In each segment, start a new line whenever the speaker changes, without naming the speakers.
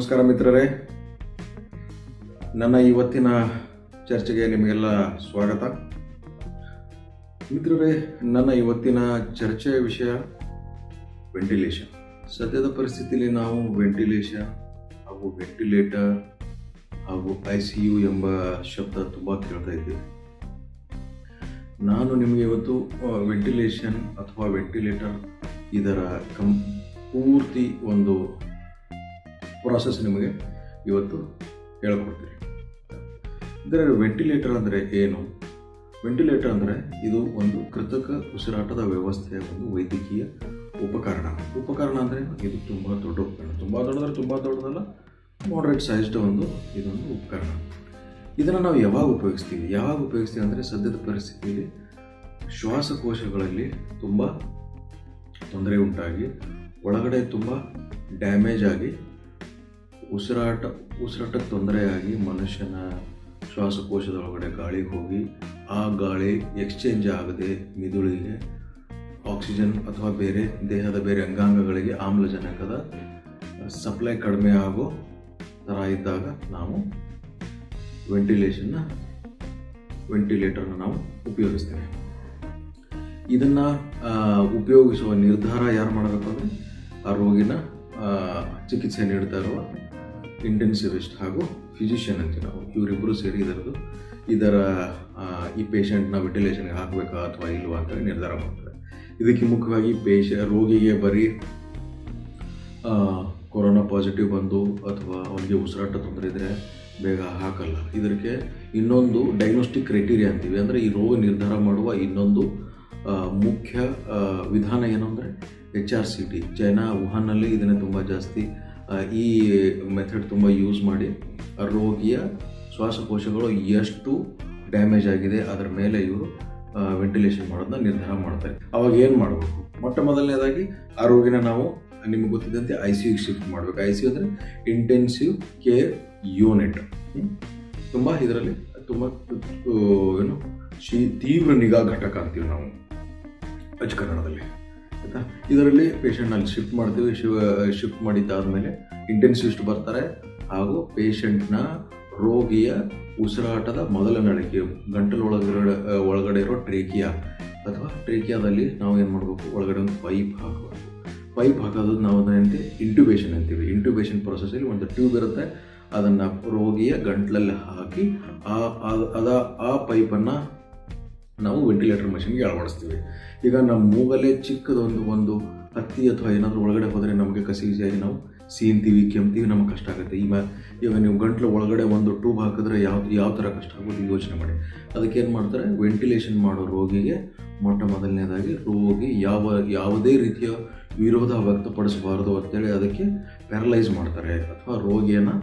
ನಮಸ್ಕಾರ ಮಿತ್ರರೇ ನನ್ನ ಇವತ್ತಿನ ಚರ್ಚೆಗೆ ನಿಮಗೆಲ್ಲ ಸ್ವಾಗತ ಮಿತ್ರರೇ ನನ್ನ ಇವತ್ತಿನ ಚರ್ಚೆಯ ವಿಷಯ ವೆಂಟಿಲೇಷನ್ ಸದ್ಯದ ಪರಿಸ್ಥಿತಿಯಲ್ಲಿ ನಾವು ವೆಂಟಿಲೇಷನ್ ಹಾಗೂ ವೆಂಟಿಲೇಟರ್ ಹಾಗೂ ಐ ಸಿ ಯು ಎಂಬ ಶಬ್ದ ತುಂಬ ಕೇಳ್ತಾ ಇದ್ದೀವಿ ನಾನು ನಿಮಗೆ ಇವತ್ತು ವೆಂಟಿಲೇಷನ್ ಅಥವಾ ವೆಂಟಿಲೇಟರ್ ಇದರ ಕಂ ಪೂರ್ತಿ ಒಂದು ಪ್ರಾಸೆಸ್ ನಿಮಗೆ ಇವತ್ತು ಹೇಳ್ಕೊಡ್ತೀನಿ ಇದರ ವೆಂಟಿಲೇಟರ್ ಅಂದರೆ ಏನು ವೆಂಟಿಲೇಟರ್ ಅಂದರೆ ಇದು ಒಂದು ಕೃತಕ ಉಸಿರಾಟದ ವ್ಯವಸ್ಥೆಯ ಒಂದು ವೈದ್ಯಕೀಯ ಉಪಕರಣ ಉಪಕರಣ ಅಂದರೆ ಇದು ತುಂಬ ದೊಡ್ಡ ಉಪಕರಣ ತುಂಬ ದೊಡ್ಡದ್ರೆ ತುಂಬ ದೊಡ್ಡದಲ್ಲ ಮಾಡ್ರೇಟ್ ಸೈಜ್ಡ್ ಒಂದು ಇದೊಂದು ಉಪಕರಣ ಇದನ್ನು ನಾವು ಯಾವಾಗ ಉಪಯೋಗಿಸ್ತೀವಿ ಯಾವಾಗ ಉಪಯೋಗಿಸ್ತೀವಿ ಅಂದರೆ ಸದ್ಯದ ಪರಿಸ್ಥಿತಿಯಲ್ಲಿ ಶ್ವಾಸಕೋಶಗಳಲ್ಲಿ ತುಂಬ ತೊಂದರೆ ಉಂಟಾಗಿ ಒಳಗಡೆ ತುಂಬ ಡ್ಯಾಮೇಜ್ ಆಗಿ ಉಸಿರಾಟ ಉಸಿರಾಟಕ್ಕೆ ತೊಂದರೆಯಾಗಿ ಮನುಷ್ಯನ ಶ್ವಾಸಕೋಶದ ಒಳಗಡೆ ಗಾಳಿ ಹೋಗಿ ಆ ಗಾಳಿ ಎಕ್ಸ್ಚೇಂಜ್ ಆಗದೆ ಮಿದುಳಿಗೆ ಆಕ್ಸಿಜನ್ ಅಥವಾ ಬೇರೆ ದೇಹದ ಬೇರೆ ಅಂಗಾಂಗಗಳಿಗೆ ಆಮ್ಲಜನಕದ ಸಪ್ಲೈ ಕಡಿಮೆ ಆಗೋ ಥರ ಇದ್ದಾಗ ನಾವು ವೆಂಟಿಲೇಷನ್ನ ವೆಂಟಿಲೇಟರ್ನ ನಾವು ಉಪಯೋಗಿಸ್ತೇವೆ ಇದನ್ನು ಉಪಯೋಗಿಸುವ ನಿರ್ಧಾರ ಯಾರು ಮಾಡಬೇಕು ಅಂದರೆ ಆ ರೋಗಿನ ಆ, ಚಿಕಿತ್ಸೆ ನೀಡ್ತಾ ಇರುವ ಇಂಟೆನ್ಸಿವಿಸ್ಟ್ ಹಾಗೂ ಫಿಸಿಷಿಯನ್ ಅಂತೀವಿ ನಾವು ಇವರಿಬ್ಬರು ಸೇರಿ ಇದರದ್ದು ಇದರ ಆ, ಈ ಪೇಷಂಟ್ನ ವೆಂಟಿಲೇಷನ್ಗೆ ಹಾಕಬೇಕಾ ಅಥವಾ ಇಲ್ವಾ ಅಂತೇಳಿ ನಿರ್ಧಾರ ಮಾಡ್ತಾರೆ ಇದಕ್ಕೆ ಮುಖ್ಯವಾಗಿ ಪೇಷ ರೋಗಿಗೆ ಬರೀ ಆ, ಕೊರೋನಾ ಪಾಸಿಟಿವ್ ಬಂದು ಅಥವಾ ಅವನಿಗೆ ಉಸಿರಾಟ ತೊಂದರೆ ಇದ್ದರೆ ಬೇಗ ಹಾಕಲ್ಲ ಇದಕ್ಕೆ ಇನ್ನೊಂದು ಡೈಗ್ನೋಸ್ಟಿಕ್ ಕ್ರೈಟೀರಿಯಾ ಅಂತೀವಿ ಅಂದರೆ ಈ ರೋಗ ನಿರ್ಧಾರ ಮಾಡುವ ಇನ್ನೊಂದು ಆ, ಮುಖ್ಯ ಆ, ವಿಧಾನ ಏನು ಅಂದರೆ H R C T China ವುಹಾನ್ನಲ್ಲಿ ಇದನ್ನೇ ತುಂಬ ಜಾಸ್ತಿ ಆ, ಈ ಮೆಥಡ್ ತುಂಬ ಯೂಸ್ ಮಾಡಿ ಆ ರೋಗಿಯ ಶ್ವಾಸಕೋಶಗಳು ಎಷ್ಟು ಡ್ಯಾಮೇಜ್ ಆಗಿದೆ ಅದರ ಮೇಲೆ ಇವರು ವೆಂಟಿಲೇಷನ್ ಮಾಡೋದನ್ನ ನಿರ್ಧಾರ ಮಾಡ್ತಾರೆ ಅವಾಗ ಏನು ಮಾಡಬೇಕು ಮೊಟ್ಟ ಮೊದಲನೇದಾಗಿ ಆ ರೋಗಿನ ನಾವು ನಿಮ್ಗೆ ಗೊತ್ತಿದ್ದಂತೆ ಐ ಸಿ ಯುಗೆ ಶಿಫ್ಟ್ ಮಾಡಬೇಕು ಐ ಸಿ ಯು ಅಂದರೆ ಇಂಟೆನ್ಸಿವ್ ಕೇರ್ ಯೂನಿಟ್ ತುಂಬ ಇದರಲ್ಲಿ ತುಂಬ ಆ, ಏನು ಶೀ ತೀವ್ರ ನಿಗಾ ಘಟಕ ಅಂತೀವಿ ನಾವು ಅಚ್ಚ ಕನ್ನಡದಲ್ಲಿ ಆಯಿತಾ ಇದರಲ್ಲಿ ಪೇಷಂಟ್ನಲ್ಲಿ ಶಿಫ್ಟ್ ಮಾಡ್ತೀವಿ ಶಿವ ಶಿಫ್ಟ್ ಮಾಡಿದ್ದಾದಮೇಲೆ ಇಂಟೆನ್ಸಿವಿಸ್ಟ್ ಬರ್ತಾರೆ ಹಾಗೂ ಪೇಷಂಟ್ನ ರೋಗಿಯ ಉಸಿರಾಟದ ಮೊದಲ ನಳಿಕೆ ಗಂಟಲು ಒಳಗಡೆ ಒಳಗಡೆ ಇರೋ ಟ್ರೇಕಿಯಾ ಅಥವಾ ಟ್ರೇಕಿಯಾದಲ್ಲಿ ನಾವು ಏನು ಮಾಡಬೇಕು ಒಳಗಡೆ ಒಂದು ಪೈಪ್ ಹಾಕಬೇಕು ಪೈಪ್ ಹಾಕೋದು ನಾವು ಅದನ್ನೇ ಇಂಟ್ಯೂಬೇಷನ್ ಅಂತೀವಿ ಇಂಟ್ಯೂಬೇಷನ್ ಪ್ರೊಸೆಸಲ್ಲಿ ಒಂದು ಟ್ಯೂಬ್ ಇರುತ್ತೆ ಅದನ್ನು ರೋಗಿಯ ಗಂಟ್ಲಲ್ಲಿ ಹಾಕಿ ಆ ಆ- ಅದ ಆ ಪೈಪನ್ನು ನಾವು ವೆಂಟಿಲೇಟರ್ ಮಷಿನ್ಗೆ ಅಳವಡಿಸ್ತೀವಿ ಈಗ ನಮ್ಮ ಮೂಗಲ್ಲೇ ಚಿಕ್ಕದೊಂದು ಒಂದು ಹತ್ತಿ ಅಥವಾ ಏನಾದರೂ ಒಳಗಡೆ ಹೋದರೆ ನಮಗೆ ಕಸಿವಿಸಿಯಾಗಿ ನಾವು ಸೀನ್ತೀವಿ ಕೆಮ್ತೀವಿ ನಮಗೆ ಕಷ್ಟ ಆಗುತ್ತೆ ಈಗ ಈಗ ನೀವು ಗಂಟ್ಲು ಒಳಗಡೆ ಒಂದು ಟ್ಯೂಬ್ ಹಾಕಿದ್ರೆ ಯಾವ ಯಾವ ಥರ ಕಷ್ಟ ಆಗೋದು ಯೋಚನೆ ಮಾಡಿ ಅದಕ್ಕೆ ಏನು ಮಾಡ್ತಾರೆ ವೆಂಟಿಲೇಷನ್ ಮಾಡೋ ರೋಗಿಗೆ ಮೊಟ್ಟ ಮೊದಲನೇದಾಗಿ ರೋಗಿ ಯಾವ ಯಾವುದೇ ರೀತಿಯ ವಿರೋಧ ವ್ಯಕ್ತಪಡಿಸಬಾರದು ಅಂತೇಳಿ ಅದಕ್ಕೆ ಪ್ಯಾರಲೈಸ್ ಮಾಡ್ತಾರೆ ಅಥವಾ ರೋಗಿಯನ್ನು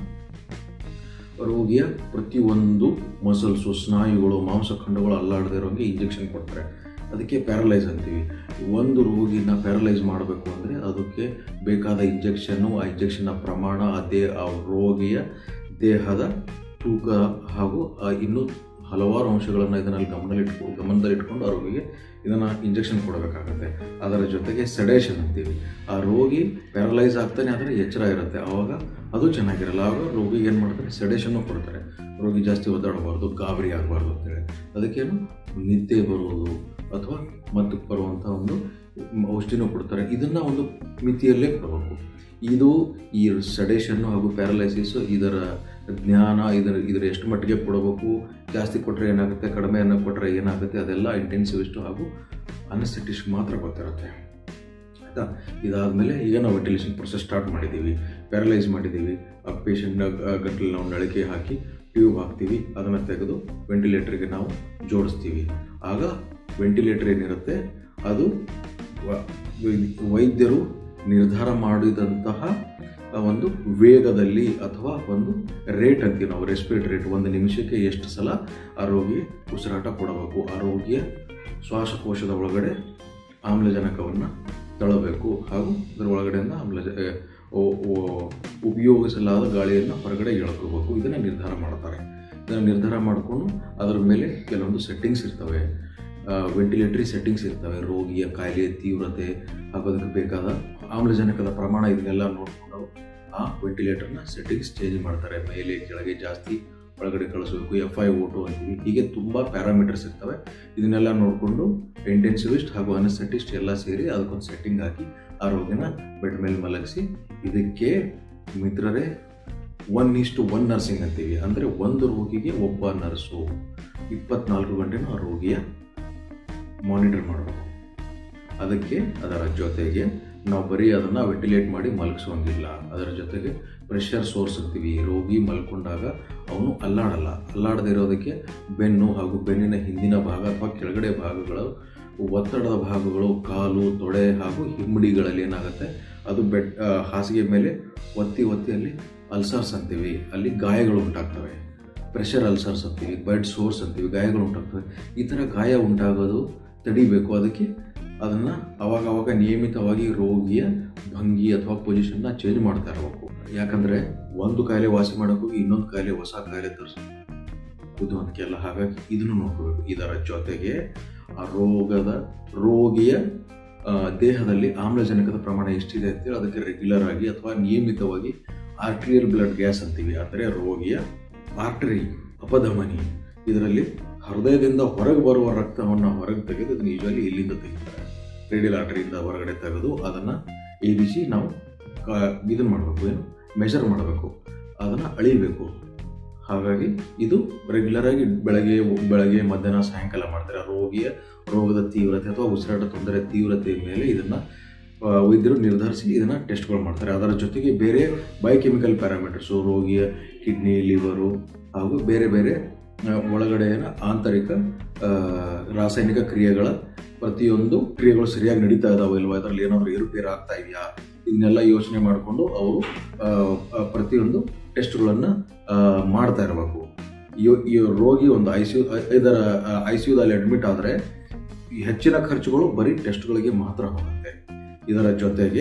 ರೋಗಿಯ ಪ್ರತಿಯೊಂದು ಮಸಲ್ಸು ಸ್ನಾಯುಗಳು ಮಾಂಸಖಂಡಗಳು ಅಲ್ಲಾಡದೇ ಇರೋಂಗೆ ಇಂಜೆಕ್ಷನ್ ಕೊಡ್ತಾರೆ ಅದಕ್ಕೆ ಪ್ಯಾರಲೈಸ್ ಅಂತೀವಿ ಒಂದು ರೋಗಿನ ಪ್ಯಾರಲೈಸ್ ಮಾಡಬೇಕು ಅಂದರೆ ಅದಕ್ಕೆ ಬೇಕಾದ ಇಂಜೆಕ್ಷನ್ನು ಆ ಇಂಜೆಕ್ಷನ್ನ ಪ್ರಮಾಣ ಅದೇ ಆ ರೋಗಿಯ ದೇಹದ ತೂಕ ಹಾಗೂ ಆ ಇನ್ನೂ ಹಲವಾರು ಅಂಶಗಳನ್ನು ಇದನ್ನಲ್ಲಿ ಗಮನದಲ್ಲಿಟ್ಕೊ ಗಮನದಲ್ಲಿಟ್ಕೊಂಡು ಆ ರೋಗಿಗೆ ಇದನ್ನು ಇಂಜೆಕ್ಷನ್ ಕೊಡಬೇಕಾಗುತ್ತೆ ಅದರ ಜೊತೆಗೆ ಸೆಡೇಷನ್ ಅಂತೀವಿ ಆ ರೋಗಿ ಪ್ಯಾರಲೈಸ್ ಆಗ್ತಾನೆ ಆದರೆ ಎಚ್ಚರ ಇರುತ್ತೆ ಆವಾಗ ಅದು ಚೆನ್ನಾಗಿರಲ್ಲ ಆವಾಗ ರೋಗಿಗೆ ಏನು ಮಾಡ್ತಾರೆ ಸೆಡೇಷನ್ನು ಕೊಡ್ತಾರೆ ರೋಗಿ ಜಾಸ್ತಿ ಒದ್ದಾಡಬಾರ್ದು ಗಾಬರಿ ಆಗಬಾರ್ದು ಅಂತೇಳಿ ಅದಕ್ಕೇನು ನಿದ್ದೆ ಬರುವುದು ಅಥವಾ ಮತ್ತು ಬರುವಂಥ ಒಂದು ಔಷಧಿನೂ ಕೊಡ್ತಾರೆ ಇದನ್ನು ಒಂದು ಮಿತಿಯಲ್ಲೇ ಕೊಡಬೇಕು ಇದು ಈ ಸಡೇಷನ್ನು ಹಾಗೂ ಪ್ಯಾರಲೈಸಿಸು ಇದರ ಜ್ಞಾನ ಇದರ ಇದರ ಎಷ್ಟು ಮಟ್ಟಿಗೆ ಕೊಡಬೇಕು ಜಾಸ್ತಿ ಕೊಟ್ಟರೆ ಏನಾಗುತ್ತೆ ಕಡಿಮೆ ಅನ್ನ ಕೊಟ್ಟರೆ ಏನಾಗುತ್ತೆ ಅದೆಲ್ಲ ಇಂಟೆನ್ಸಿವಿಸ್ಟು ಹಾಗೂ ಅನಸ್ಥೆಟಿಸ್ಟ್ ಮಾತ್ರ ಗೊತ್ತಿರುತ್ತೆ ಆಯಿತಾ ಇದಾದಮೇಲೆ ಈಗ ನಾವು ವೆಂಟಿಲೇಷನ್ ಪ್ರೊಸೆಸ್ ಸ್ಟಾರ್ಟ್ ಮಾಡಿದ್ದೀವಿ ಪ್ಯಾರಲೈಸ್ ಮಾಡಿದ್ದೀವಿ ಆ ಪೇಷಂಟ್ನ ಗಂಟಲು ನಾವು ನಳಿಕೆ ಹಾಕಿ ಟ್ಯೂಬ್ ಹಾಕ್ತೀವಿ ಅದನ್ನು ತೆಗೆದು ವೆಂಟಿಲೇಟರ್ಗೆ ನಾವು ಜೋಡಿಸ್ತೀವಿ ಆಗ ವೆಂಟಿಲೇಟರ್ ಏನಿರುತ್ತೆ ಅದು ವ- ವೈ- ವೈದ್ಯರು ನಿರ್ಧಾರ ಮಾಡಿದಂತಹ ಆ ಒಂದು ವೇಗದಲ್ಲಿ ಅಥವಾ ಒಂದು ರೇಟ್ ಅಂತೀವಿ ನಾವು ರೆಸ್ಪಿರೇಟ್ ರೇಟ್ ಒಂದು ನಿಮಿಷಕ್ಕೆ ಎಷ್ಟು ಸಲ ಆ ರೋಗಿ ಉಸಿರಾಟ ಕೊಡಬೇಕು ಆ ರೋಗಿಯ ಶ್ವಾಸಕೋಶದ ಒಳಗಡೆ ಆಮ್ಲಜನಕವನ್ನು ತಳ್ಳಬೇಕು ಹಾಗೂ ಅದರ ಒಳಗಡೆಯಿಂದ ಆಮ್ಲಜ ಆ, ಓ- ಓ- ಉಪಯೋಗಿಸಲಾದ ಗಾಳಿಯನ್ನು ಹೊರಗಡೆ ಎಳ್ಕೋಬೇಕು ಇದನ್ನು ನಿರ್ಧಾರ ಮಾಡ್ತಾರೆ ಇದನ್ನು ನಿರ್ಧಾರ ಮಾಡಿಕೊಂಡು ಅದರ ಮೇಲೆ ಕೆಲವೊಂದು ಸೆಟ್ಟಿಂಗ್ಸ್ ಇರ್ತವೆ ವೆಂಟಿಲೇಟರಿ ಸೆಟ್ಟಿಂಗ್ಸ್ ಇರ್ತವೆ ರೋಗಿಯ ಕಾಯಿಲೆಯ ತೀವ್ರತೆ ಹಾಗೂ ಅದಕ್ಕೆ ಬೇಕಾದ ಆಮ್ಲಜನಕದ ಪ್ರಮಾಣ ಇದನ್ನೆಲ್ಲ ನೋಡಿಕೊಂಡು ಆ ವೆಂಟಿಲೇಟರ್ನ ಸೆಟ್ಟಿಂಗ್ಸ್ ಚೇಂಜ್ ಮಾಡ್ತಾರೆ ಮೇಲೆ ಕೆಳಗೆ ಜಾಸ್ತಿ ಒಳಗಡೆ ಕಳಿಸ್ಬೇಕು ಎಫ್ ಐ ಓಟು ಅಂತೀವಿ ಹೀಗೆ ತುಂಬ ಪ್ಯಾರಾಮೀಟರ್ಸ್ ಇರ್ತವೆ ಇದನ್ನೆಲ್ಲ ನೋಡಿಕೊಂಡು ಇಂಟೆನ್ಸಿವಿಸ್ಟ್ ಹಾಗೂ ಅನಸೆಟಿಸ್ಟ್ ಎಲ್ಲ ಸೇರಿ ಅದಕ್ಕೊಂದು ಸೆಟ್ಟಿಂಗ್ ಹಾಕಿ ಆ ರೋಗಿನ ಬೆಡ್ ಮೇಲೆ ಮಲಗಿಸಿ ಇದಕ್ಕೆ ಮಿತ್ರರೇ ಒನ್ ಇಷ್ಟು ಒನ್ ನರ್ಸಿಂಗ್ ಅಂತೀವಿ ಅಂದರೆ ಒಂದು ರೋಗಿಗೆ ಒಬ್ಬ ನರ್ಸು ಇಪ್ಪತ್ನಾಲ್ಕು ಗಂಟೆನೂ ಆ ರೋಗಿಯ ಮಾನಿಟರ್ ಮಾಡಬೇಕು ಅದಕ್ಕೆ ಅದರ ಜೊತೆಗೆ ನಾವು ಬರೀ ಅದನ್ನು ವೆಂಟಿಲೇಟ್ ಮಾಡಿ ಮಲಗಿಸೋಂಗಿಲ್ಲ ಅದರ ಜೊತೆಗೆ ಪ್ರೆಷರ್ ಸೋರ್ಸ್ ಅಂತೀವಿ ರೋಗಿ ಮಲ್ಕೊಂಡಾಗ ಅವನು ಅಲ್ಲಾಡಲ್ಲ ಅಲ್ಲಾಡದೇ ಇರೋದಕ್ಕೆ ಬೆನ್ನು ಹಾಗೂ ಬೆನ್ನಿನ ಹಿಂದಿನ ಭಾಗ ಅಥವಾ ಕೆಳಗಡೆ ಭಾಗಗಳು ಒತ್ತಡದ ಭಾಗಗಳು ಕಾಲು ತೊಡೆ ಹಾಗೂ ಹಿಮ್ಮಡಿಗಳಲ್ಲಿ ಏನಾಗುತ್ತೆ ಅದು ಬೆಡ್ ಆ, ಹಾಸಿಗೆ ಮೇಲೆ ಒತ್ತಿ ಒತ್ತಿ ಅಲ್ಲಿ ಅಲ್ಸರ್ಸ್ ಅಂತೀವಿ ಅಲ್ಲಿ ಗಾಯಗಳು ಉಂಟಾಗ್ತವೆ ಪ್ರೆಷರ್ ಅಲ್ಸರ್ಸ್ ಅಂತೀವಿ ಬೆಡ್ ಸೋರ್ಸ್ ಅಂತೀವಿ ಗಾಯಗಳು ಉಂಟಾಗ್ತವೆ ಈ ಥರ ಗಾಯ ಉಂಟಾಗೋದು ತಡಿಬೇಕು ಅದಕ್ಕೆ ಅದನ್ನು ಅವಾಗ ಅವಾಗ ನಿಯಮಿತವಾಗಿ ರೋಗಿಯ ಭಂಗಿ ಅಥವಾ ಪೊಸಿಷನ್ನ ಚೇಂಜ್ ಮಾಡ್ತಾ ಇರಬೇಕು ಯಾಕಂದರೆ ಒಂದು ಕಾಯಿಲೆ ವಾಸಿ ಮಾಡೋಕ್ಕೋಗಿ ಇನ್ನೊಂದು ಕಾಯಿಲೆ ಹೊಸ ಕಾಯಿಲೆ ತರಿಸ ಬುದ್ಧಿವಂತಿಕೆ ಅಲ್ಲ ಹಾಗಾಗಿ ಇದನ್ನು ನೋಡ್ಕೋಬೇಕು ಇದರ ಜೊತೆಗೆ ಆ ರೋಗದ ರೋಗಿಯ ಆ, ದೇಹದಲ್ಲಿ ಆಮ್ಲಜನಕದ ಪ್ರಮಾಣ ಎಷ್ಟಿದೆ ಅಂತೇಳಿ ಅದಕ್ಕೆ ರೆಗ್ಯುಲರ್ ಆಗಿ ಅಥವಾ ನಿಯಮಿತವಾಗಿ ಆರ್ಟ್ರಿಯಲ್ ಬ್ಲಡ್ ಗ್ಯಾಸ್ ಅಂತೀವಿ ಅಂದರೆ ರೋಗಿಯ ಆರ್ಟರಿ ಅಪಧಮನಿ ಇದರಲ್ಲಿ ಹೃದಯದಿಂದ ಹೊರಗೆ ಬರುವ ರಕ್ತವನ್ನು ಹೊರಗೆ ತೆಗೆದು ಅದನ್ನು ಯೂಶಲಿ ಇಲ್ಲಿಂದ ತೆಗಿತಾರೆ ರೇಡಿಯಲ್ ಆರ್ಟರಿಯಿಂದ ಹೊರಗಡೆ ತೆಗೆದು ಅದನ್ನು ಇಳಿಸಿ ನಾವು ಇದನ್ನು ಮಾಡಬೇಕು ಏನು ಮೆಷರ್ ಮಾಡಬೇಕು ಅದನ್ನು ಅಳಿಬೇಕು ಹಾಗಾಗಿ ಇದು ರೆಗ್ಯುಲರ್ ಆಗಿ ಬೆಳಗ್ಗೆ ಬೆಳಗ್ಗೆ ಮಧ್ಯಾಹ್ನ ಸಾಯಂಕಾಲ ಮಾಡ್ತಾರೆ ರೋಗಿಯ ರೋಗದ ತೀವ್ರತೆ ಅಥವಾ ಉಸಿರಾಟ ತೊಂದರೆ ತೀವ್ರತೆ ಮೇಲೆ ಇದನ್ನು ವೈದ್ಯರು ನಿರ್ಧರಿಸಿ ಇದನ್ನು ಟೆಸ್ಟ್ಗಳು ಮಾಡ್ತಾರೆ ಅದರ ಜೊತೆಗೆ ಬೇರೆ ಬಯೋಕೆಮಿಕಲ್ ಪ್ಯಾರಾಮೀಟರ್ಸು ರೋಗಿಯ ಕಿಡ್ನಿ ಲಿವರು ಹಾಗೂ ಬೇರೆ ಬೇರೆ ಆ, ಒಳಗಡೆಯ ಆಂತರಿಕ ಆ, ರಾಸಾಯನಿಕ ಕ್ರಿಯೆಗಳ ಪ್ರತಿಯೊಂದು ಕ್ರಿಯೆಗಳು ಸರಿಯಾಗಿ ನಡೀತಾ ಇದಾವೆ ಇಲ್ವಾ ಅದರಲ್ಲಿ ಏನಾದರೂ ಏರುಪೇರು ಆಗ್ತಾ ಇದೆಯಾ ಇದನ್ನೆಲ್ಲ ಯೋಚನೆ ಮಾಡಿಕೊಂಡು ಅವರು ಆ, ಆ, ಪ್ರತಿಯೊಂದು ಟೆಸ್ಟ್ಗಳನ್ನು ಮಾಡ್ತಾ ಇರಬೇಕು ಈ ರೋಗಿ ಒಂದು ಐ ಸಿ ಯು ಇದರ ಐ ಸಿ ಯುದಲ್ಲಿ ಅಡ್ಮಿಟ್ ಆದರೆ ಹೆಚ್ಚಿನ ಖರ್ಚುಗಳು ಬರೀ ಟೆಸ್ಟ್ಗಳಿಗೆ ಮಾತ್ರ ಹೋಗುತ್ತೆ ಇದರ ಜೊತೆಗೆ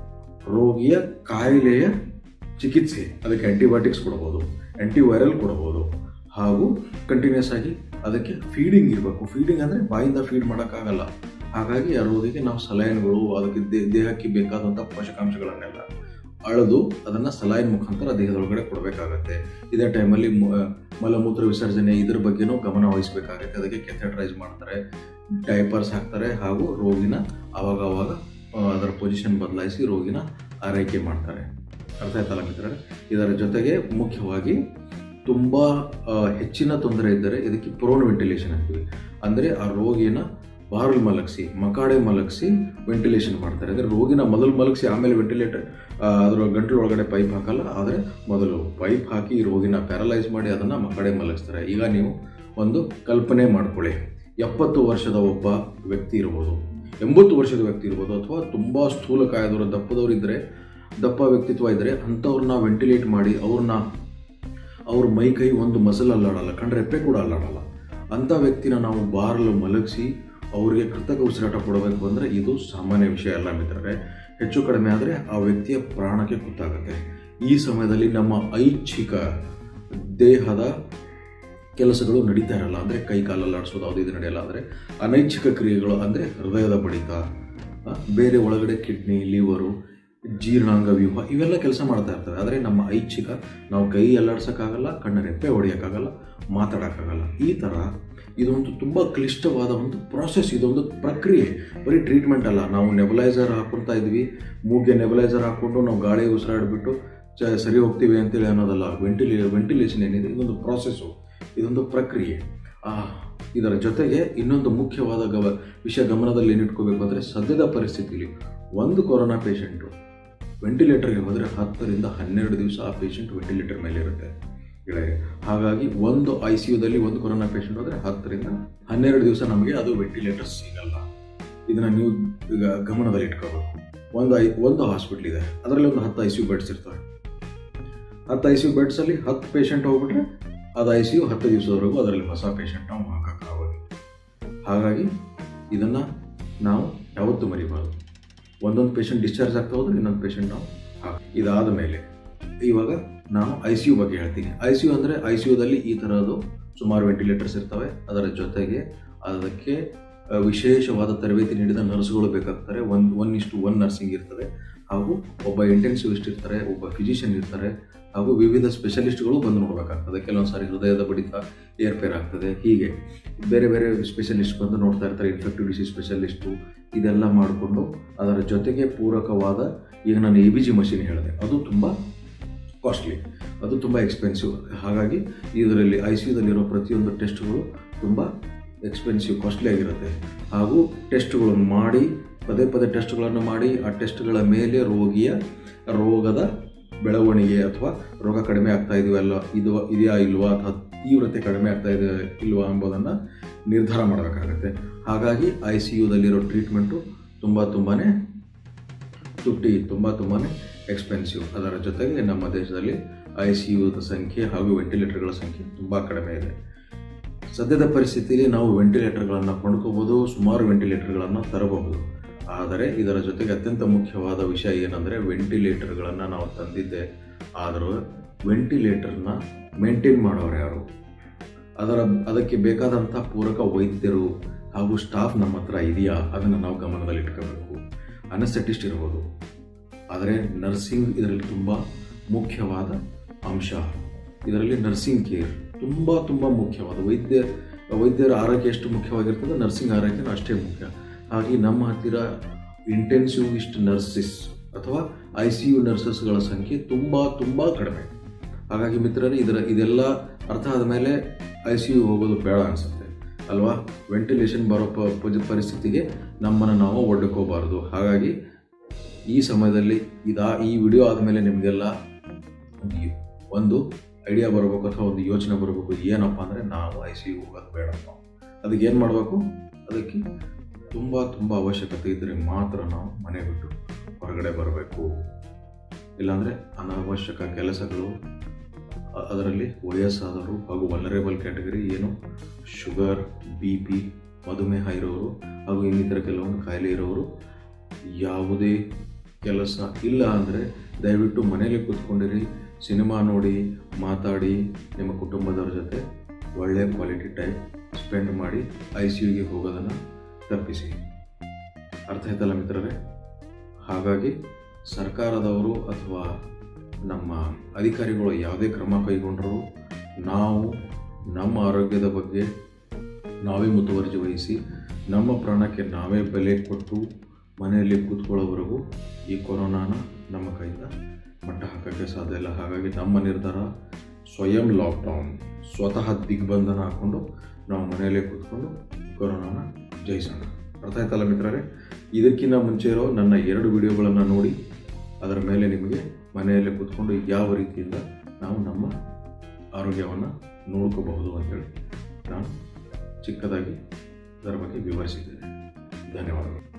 ರೋಗಿಯ ಕಾಯಿಲೆಯ ಚಿಕಿತ್ಸೆ ಅದಕ್ಕೆ ಆಂಟಿಬಯೋಟಿಕ್ಸ್ ಕೊಡ್ಬೋದು ಆಂಟಿವೈರಲ್ ಕೊಡ್ಬೋದು ಹಾಗೂ ಕಂಟಿನ್ಯೂಸ್ ಆಗಿ ಅದಕ್ಕೆ ಫೀಡಿಂಗ್ ಇರಬೇಕು ಫೀಡಿಂಗ್ ಅಂದರೆ ಬಾಯಿಂದ ಫೀಡ್ ಮಾಡೋಕ್ಕಾಗಲ್ಲ ಹಾಗಾಗಿ ಆ ರೋಗಿಗೆ ನಾವು ಸಲೈನ್ಗಳು ಅದಕ್ಕೆ ದೇ- ದೇಹಕ್ಕೆ ಬೇಕಾದಂಥ ಪೋಷಕಾಂಶಗಳನ್ನೆಲ್ಲ ಅಳೆದು ಅದನ್ನು ಸಲೈನ್ ಮುಖಾಂತರ ದೇಹದೊಳಗಡೆ ಕೊಡಬೇಕಾಗತ್ತೆ ಇದೇ ಟೈಮಲ್ಲಿ ಮಲಮೂತ್ರ ವಿಸರ್ಜನೆ ಇದ್ರ ಬಗ್ಗೆನೂ ಗಮನ ವಹಿಸಬೇಕಾಗತ್ತೆ ಅದಕ್ಕೆ ಕೆಥೆಡ್ರೈಸ್ ಮಾಡ್ತಾರೆ ಡೈಪರ್ಸ್ ಹಾಕ್ತಾರೆ ಹಾಗೂ ರೋಗಿನ ಆವಾಗ ಆವಾಗ ಆ, ಅದರ ಪೊಸಿಷನ್ ಬದಲಾಯಿಸಿ ರೋಗಿನ ಆರೈಕೆ ಮಾಡ್ತಾರೆ ಅರ್ಥ ಆಯ್ತಲ್ಲ ಮಿತ್ರರೇ ಇದರ ಜೊತೆಗೆ ಮುಖ್ಯವಾಗಿ ತುಂಬ ಆ, ಹೆಚ್ಚಿನ ತೊಂದರೆ ಇದ್ದರೆ ಇದಕ್ಕೆ ಪ್ರೋನ್ ವೆಂಟಿಲೇಷನ್ ಅಂತೀವಿ ಅಂದರೆ ಆ ರೋಗಿನ ಬಾರಲ್ ಮಲಗಿಸಿ ಮಕಾಡೆ ಮಲಗಿಸಿ ವೆಂಟಿಲೇಷನ್ ಮಾಡ್ತಾರೆ ಅಂದರೆ ರೋಗಿನ ಮೊದಲು ಮಲಗಿಸಿ ಆಮೇಲೆ ವೆಂಟಿಲೇಟರ್ ಅದರ ಗಂಟಲು ಒಳಗಡೆ ಪೈಪ್ ಹಾಕಲ್ಲ ಆದರೆ ಮೊದಲು ಪೈಪ್ ಹಾಕಿ ರೋಗಿನ ಪ್ಯಾರಲೈಸ್ ಮಾಡಿ ಅದನ್ನು ಮಕಾಡೆ ಮಲಗಿಸ್ತಾರೆ ಈಗ ನೀವು ಒಂದು ಕಲ್ಪನೆ ಮಾಡ್ಕೊಳ್ಳಿ ಎಪ್ಪತ್ತು ವರ್ಷದ ಒಬ್ಬ ವ್ಯಕ್ತಿ ಇರ್ಬೋದು ಎಂಬತ್ತು ವರ್ಷದ ವ್ಯಕ್ತಿ ಇರ್ಬೋದು ಅಥವಾ ತುಂಬ ಸ್ಥೂಲಕಾಯದವರು ದಪ್ಪದವರು ಇದ್ದರೆ ದಪ್ಪ ವ್ಯಕ್ತಿತ್ವ ಇದ್ದರೆ ಅಂಥವ್ರನ್ನ ವೆಂಟಿಲೇಟ್ ಮಾಡಿ ಅವ್ರನ್ನ ಅವ್ರ ಮೈ ಕೈ ಒಂದು ಮಸಲ್ ಅಲ್ಲಾಡಲ್ಲ ಕಣ್ರೆಪ್ಪೆ ಕೂಡ ಅಲ್ಲಾಡಲ್ಲ ಅಂಥ ವ್ಯಕ್ತಿನ ನಾವು ಬಾರಲು ಮಲಗಿಸಿ ಅವರಿಗೆ ಕೃತಕ ಉಸಿರಾಟ ಕೊಡಬೇಕು ಅಂದರೆ ಇದು ಸಾಮಾನ್ಯ ವಿಷಯ ಅಲ್ಲ ಮಿತ್ರರೇ ಹೆಚ್ಚು ಕಡಿಮೆ ಆದರೆ ಆ ವ್ಯಕ್ತಿಯ ಪ್ರಾಣಕ್ಕೆ ಗೊತ್ತಾಗುತ್ತೆ ಈ ಸಮಯದಲ್ಲಿ ನಮ್ಮ ಐಚ್ಛಿಕ ದೇಹದ ಕೆಲಸಗಳು ನಡೀತಾ ಇರಲ್ಲ ಅಂದರೆ ಕೈ ಕಾಲಲ್ಲಿ ಆಡಿಸೋದು ಅದು ಇದು ನಡೆಯಲ್ಲ ಅಂದರೆ ಅನೈಚ್ಛಿಕ ಕ್ರಿಯೆಗಳು ಅಂದರೆ ಹೃದಯದ ಬಡಿತ ಆ, ಬೇರೆ ಒಳಗಡೆ ಕಿಡ್ನಿ ಲಿವರು ಜೀರ್ಣಾಂಗ ವ್ಯೂಹ ಇವೆಲ್ಲ ಕೆಲಸ ಮಾಡ್ತಾ ಇರ್ತವೆ ಆದರೆ ನಮ್ಮ ಐಚ್ಛಿಕ ನಾವು ಕೈ ಅಲ್ಲಾಡ್ಸೋಕ್ಕಾಗಲ್ಲ ಕಣ್ಣ ರೆಪ್ಪೆ ಹೊಡೆಯೋಕ್ಕಾಗಲ್ಲ ಮಾತಾಡೋಕ್ಕಾಗಲ್ಲ ಈ ಥರ ಇದೊಂದು ತುಂಬ ಕ್ಲಿಷ್ಟವಾದ ಒಂದು ಪ್ರಾಸೆಸ್ ಇದೊಂದು ಪ್ರಕ್ರಿಯೆ ಬರೀ ಟ್ರೀಟ್ಮೆಂಟ್ ಅಲ್ಲ ನಾವು ನೆಬಲೈಸರ್ ಹಾಕ್ಕೊಳ್ತಾ ಇದ್ವಿ ಮೂಗ್ಗೆ ನೆಬಲೈಸರ್ ಹಾಕ್ಕೊಂಡು ನಾವು ಗಾಳಿ ಉಸಿರಾಡ್ಬಿಟ್ಟು ಚ ಸರಿ ಹೋಗ್ತೀವಿ ಅಂತೇಳಿ ಅನ್ನೋದಲ್ಲ ವೆಂಟಿಲೇ ವೆಂಟಿಲೇಷನ್ ಏನಿದೆ ಇದೊಂದು ಪ್ರಾಸೆಸ್ಸು ಇದೊಂದು ಪ್ರಕ್ರಿಯೆ ಆ, ಇದರ ಜೊತೆಗೆ ಇನ್ನೊಂದು ಮುಖ್ಯವಾದ ಗವ ವಿಷಯ ಗಮನದಲ್ಲಿ ಏನಿಟ್ಕೋಬೇಕು ಅಂದರೆ ಸದ್ಯದ ಪರಿಸ್ಥಿತಿಯಲ್ಲಿ ಒಂದು ಕೊರೋನಾ ಪೇಷಂಟು ವೆಂಟಿಲೇಟರ್ಗೆ ಹೋದರೆ ಹತ್ತರಿಂದ ಹನ್ನೆರಡು ದಿವಸ ಆ ಪೇಷಂಟ್ ವೆಂಟಿಲೇಟರ್ ಮೇಲೆ ಇರುತ್ತೆ ಗೆಳೆಯರೆ ಹಾಗಾಗಿ ಒಂದು ಐ ಸಿ ಯುದಲ್ಲಿ ಒಂದು ಕೊರೋನಾ ಪೇಷಂಟ್ ಹೋದರೆ ಹತ್ತರಿಂದ ಹನ್ನೆರಡು ದಿವಸ ನಮಗೆ ಅದು ವೆಂಟಿಲೇಟರ್ ಸಿಗಲ್ಲ ಇದನ್ನು ನೀವು ಈಗ ಗಮನದಲ್ಲಿ ಇಟ್ಕೋಬೇಕು ಒಂದು ಐ ಒಂದು ಹಾಸ್ಪಿಟ್ಲ್ ಇದೆ ಅದರಲ್ಲಿ ಒಂದು ಹತ್ತು ಐ ಸಿ ಯು ಬೆಡ್ಸ್ ಇರ್ತವೆ ಹತ್ತು ಐ ಸಿ ಯು ಬೆಡ್ಸಲ್ಲಿ ಹತ್ತು ಪೇಷಂಟ್ ಹೋಗ್ಬಿಟ್ರೆ ಅದು ಐ ಸಿ ಯು ಹತ್ತು ದಿವಸದವರೆಗೂ ಅದರಲ್ಲಿ ಹೊಸ ಪೇಷಂಟ್ ನಾವು ಹಾಕೋಕ್ಕಾಗೋದು ಹಾಗಾಗಿ ಇದನ್ನು ನಾವು ಯಾವತ್ತೂ ಮರಿಬಾರ್ದು ಒಂದೊಂದು ಪೇಷಂಟ್ ಡಿಸ್ಚಾರ್ಜ್ ಆಗ್ತಾ ಹೋದ್ರೆ ಇನ್ನೊಂದು ಪೇಷಂಟ್ ನಾವು ಹಾಕಿ ಇದಾದ ಮೇಲೆ ಇವಾಗ ನಾನು ಐ ಸಿ ಯು ಬಗ್ಗೆ ಹೇಳ್ತೀನಿ ಐ ಸಿ ಯು ಅಂದರೆ ಐ ಸಿ ಯುದಲ್ಲಿ ಈ ಥರದ್ದು ಸುಮಾರು ವೆಂಟಿಲೇಟರ್ಸ್ ಇರ್ತವೆ ಅದರ ಜೊತೆಗೆ ಅದಕ್ಕೆ ಆ, ವಿಶೇಷವಾದ ತರಬೇತಿ ನೀಡಿದ ನರ್ಸ್ಗಳು ಬೇಕಾಗ್ತಾರೆ ಒನ್ ಒನ್ ಇಷ್ಟು ಒನ್ ನರ್ಸಿಂಗ್ ಇರ್ತದೆ ಹಾಗೂ ಒಬ್ಬ ಇಂಟೆನ್ಸಿವಿಸ್ಟ್ ಇರ್ತಾರೆ ಒಬ್ಬ ಫಿಸಿಷಿಯನ್ ಇರ್ತಾರೆ ಹಾಗೂ ವಿವಿಧ ಸ್ಪೆಷಲಿಸ್ಟ್ಗಳು ಬಂದು ನೋಡಬೇಕಾಗ್ತದೆ ಕೆಲವೊಂದು ಸಾರಿ ಹೃದಯದ ಬಡಿತ ಏರ್ಪೇರ್ ಆಗ್ತದೆ ಹೀಗೆ ಬೇರೆ ಬೇರೆ ಸ್ಪೆಷಲಿಸ್ಟ್ ಬಂದು ನೋಡ್ತಾ ಇರ್ತಾರೆ ಇನ್ಫೆಕ್ಟಿವ್ ಡಿಸೀಸ್ ಸ್ಪೆಷಲಿಸ್ಟು ಇದೆಲ್ಲ ಮಾಡಿಕೊಂಡು ಅದರ ಜೊತೆಗೆ ಪೂರಕವಾದ ಈಗ ನಾನು ಎ ಬಿ ಜಿ ಮಷಿನ್ ಹೇಳಿದೆ ಅದು ತುಂಬ ಕಾಸ್ಟ್ಲಿ ಅದು ತುಂಬ ಎಕ್ಸ್ಪೆನ್ಸಿವ್ ಹಾಗಾಗಿ ಇದರಲ್ಲಿ ಐ ಸಿ ಯುದಲ್ಲಿರೋ ಪ್ರತಿಯೊಂದು ಟೆಸ್ಟ್ಗಳು ತುಂಬ ಎಕ್ಸ್ಪೆನ್ಸಿವ್ ಕಾಸ್ಟ್ಲಿ ಆಗಿರುತ್ತೆ ಹಾಗೂ ಟೆಸ್ಟ್ಗಳನ್ನು ಮಾಡಿ ಪದೇ ಪದೇ ಟೆಸ್ಟ್ಗಳನ್ನು ಮಾಡಿ ಆ ಟೆಸ್ಟ್ಗಳ ಮೇಲೆ ರೋಗಿಯ ರೋಗದ ಬೆಳವಣಿಗೆ ಅಥವಾ ರೋಗ ಕಡಿಮೆ ಆಗ್ತಾ ಇದೆಯಲ್ಲ ಇದು ಇದೆಯಾ ಇಲ್ವಾ ಅಥವಾ ತೀವ್ರತೆ ಕಡಿಮೆ ಆಗ್ತಾ ಇದೆ ಇಲ್ವಾ ಎಂಬುದನ್ನು ನಿರ್ಧಾರ ಮಾಡಬೇಕಾಗುತ್ತೆ ಹಾಗಾಗಿ ಐ ಸಿ ಯುದಲ್ಲಿರೋ ಟ್ರೀಟ್ಮೆಂಟು ತುಂಬ ತುಂಬಾ ತುಟ್ಟಿ ತುಂಬ ತುಂಬಾ ಎಕ್ಸ್ಪೆನ್ಸಿವ್ ಅದರ ಜೊತೆಗೆ ನಮ್ಮ ದೇಶದಲ್ಲಿ ಐ ಸಿ ಯುದ ಸಂಖ್ಯೆ ಹಾಗೂ ವೆಂಟಿಲೇಟರ್ಗಳ ಸಂಖ್ಯೆ ತುಂಬ ಕಡಿಮೆ ಇದೆ ಸದ್ಯದ ಪರಿಸ್ಥಿತಿಯಲ್ಲಿ ನಾವು ವೆಂಟಿಲೇಟರ್ಗಳನ್ನು ಕೊಂಡ್ಕೋಬೋದು ಸುಮಾರು ವೆಂಟಿಲೇಟರ್ಗಳನ್ನು ತರಬಹುದು ಆದರೆ ಇದರ ಜೊತೆಗೆ ಅತ್ಯಂತ ಮುಖ್ಯವಾದ ವಿಷಯ ಏನಂದರೆ ವೆಂಟಿಲೇಟರ್ಗಳನ್ನು ನಾವು ತಂದಿದ್ದೆ ಆದರೂ ವೆಂಟಿಲೇಟರ್ನ ಮೇಂಟೈನ್ ಮಾಡೋರು ಯಾರು ಅದರ ಅದಕ್ಕೆ ಬೇಕಾದಂಥ ಪೂರಕ ವೈದ್ಯರು ಹಾಗೂ ಸ್ಟಾಫ್ ನಮ್ಮ ಹತ್ರ ಇದೆಯಾ ಅದನ್ನು ನಾವು ಗಮನದಲ್ಲಿ ಇಟ್ಕೋಬೇಕು ಅನಸೆಟಿಸ್ಟ್ ಇರ್ಬೋದು ಆದರೆ ನರ್ಸಿಂಗ್ ಇದರಲ್ಲಿ ತುಂಬ ಮುಖ್ಯವಾದ ಅಂಶ ಇದರಲ್ಲಿ ನರ್ಸಿಂಗ್ ಕೇರ್ ತುಂಬ ತುಂಬ ಮುಖ್ಯವಾದ ವೈದ್ಯ ವೈದ್ಯರ ಆರೋಗ್ಯ ಎಷ್ಟು ಮುಖ್ಯವಾಗಿರ್ತದೆ ನರ್ಸಿಂಗ್ ಆರೋಗ್ಯನೂ ಅಷ್ಟೇ ಮುಖ್ಯ ಹಾಗೆ ನಮ್ಮ ಹತ್ತಿರ ಇಂಟೆನ್ಸಿವಿಸ್ಟ್ ನರ್ಸಿಸ್ ಅಥವಾ ಐ ಸಿ ಯು ನರ್ಸಸ್ಗಳ ಸಂಖ್ಯೆ ತುಂಬ ತುಂಬ ಕಡಿಮೆ ಹಾಗಾಗಿ ಮಿತ್ರರೇ ಇದರ ಇದೆಲ್ಲ ಅರ್ಥ ಆದ ಮೇಲೆ ಐ ಸಿ ಯು ಹೋಗೋದು ಬೇಡ ಅನಿಸುತ್ತೆ ಅಲ್ವಾ ವೆಂಟಿಲೇಷನ್ ಬರೋ ಪ ಪ- ಪರಿಸ್ಥಿತಿಗೆ ನಮ್ಮನ್ನು ನಾವು ಒಡ್ಡುಕೋಬಾರ್ದು ಹಾಗಾಗಿ ಈ ಸಮಯದಲ್ಲಿ ಇದಾ ಈ ವಿಡಿಯೋ ಆದಮೇಲೆ ನಿಮಗೆಲ್ಲ ಒಂದು ಒಂದು ಐಡಿಯಾ ಬರಬೇಕು ಅಥವಾ ಒಂದು ಯೋಚನೆ ಬರಬೇಕು ಏನಪ್ಪ ಅಂದರೆ ನಾವು ಐ ಸಿ ಯು ಹೋಗೋದು ಬೇಡಪ್ಪ ಅದಕ್ಕೆ ಏನು ಮಾಡಬೇಕು ಅದಕ್ಕೆ ತುಂಬ ತುಂಬ ಅವಶ್ಯಕತೆ ಇದ್ದರೆ ಮಾತ್ರ ನಾವು ಮನೆ ಬಿಟ್ಟು ಹೊರಗಡೆ ಬರಬೇಕು ಇಲ್ಲಾಂದರೆ ಅನಾವಶ್ಯಕ ಕೆಲಸಗಳು ಅ- ಅದರಲ್ಲಿ ವಯಸ್ಸಾದವರು ಹಾಗೂ ವಲರೇಬಲ್ ಕ್ಯಾಟಗರಿ ಏನು ಶುಗರ್ ಬಿ ಪಿ ಮಧುಮೇಹ ಇರೋರು ಹಾಗೂ ಇನ್ನಿತರ ಕೆಲವೊಂದು ಕಾಯಿಲೆ ಇರೋರು ಯಾವುದೇ ಕೆಲಸ ಇಲ್ಲ ಅಂದರೆ ದಯವಿಟ್ಟು ಮನೇಲಿ ಕೂತ್ಕೊಂಡಿರಿ ಸಿನಿಮಾ ನೋಡಿ ಮಾತಾಡಿ ನಿಮ್ಮ ಕುಟುಂಬದವ್ರ ಜೊತೆ ಒಳ್ಳೆಯ ಕ್ವಾಲಿಟಿ ಟೈಮ್ ಸ್ಪೆಂಡ್ ಮಾಡಿ ಐ ಸಿ ಯುಗೆ ಹೋಗೋದನ್ನು ತಪ್ಪಿಸಿ ಅರ್ಥ ಆಯ್ತಲ್ಲ ಮಿತ್ರರೇ ಹಾಗಾಗಿ ಸರ್ಕಾರದವರು ಅಥವಾ ನಮ್ಮ ಅಧಿಕಾರಿಗಳು ಯಾವುದೇ ಕ್ರಮ ಕೈಗೊಂಡರೂ ನಾವು ನಮ್ಮ ಆರೋಗ್ಯದ ಬಗ್ಗೆ ನಾವೇ ಮುತುವರ್ಜಿ ವಹಿಸಿ ನಮ್ಮ ಪ್ರಾಣಕ್ಕೆ ನಾವೇ ಬೆಲೆ ಕೊಟ್ಟು ಮನೆಯಲ್ಲಿ ಕೂತ್ಕೊಳ್ಳೋವರೆಗೂ ಈ ಕೊರೋನಾನ ನಮ್ಮ ಕೈಯಿಂದ ಮಟ್ಟ ಹಾಕೋಕ್ಕೆ ಸಾಧ್ಯ ಇಲ್ಲ ಹಾಗಾಗಿ ನಮ್ಮ ನಿರ್ಧಾರ ಸ್ವಯಂ ಲಾಕ್ಡೌನ್ ಸ್ವತಃ ದಿಗ್ಬಂಧನ ಹಾಕ್ಕೊಂಡು ನಾವು ಮನೆಯಲ್ಲೇ ಕೂತ್ಕೊಂಡು ಕೊರೋನಾನ ಜಯಿಸೋಣ ಅರ್ಥ ಆಯ್ತಲ್ಲ ಮಿತ್ರರೇ ಇದಕ್ಕಿಂತ ಮುಂಚೆ ಇರೋ ನನ್ನ ಎರಡು ವಿಡಿಯೋಗಳನ್ನು ನೋಡಿ ಅದರ ಮೇಲೆ ನಿಮಗೆ ಮನೆಯಲ್ಲೇ ಕೂತ್ಕೊಂಡು ಯಾವ ರೀತಿಯಿಂದ ನಾವು ನಮ್ಮ ಆರೋಗ್ಯವನ್ನು ನೋಡ್ಕೋಬಹುದು ಅಂತೇಳಿ ನಾನು ಚಿಕ್ಕದಾಗಿ ಅದರ ಬಗ್ಗೆ ವಿವರಿಸಿದ್ದೇನೆ ಧನ್ಯವಾದಗಳು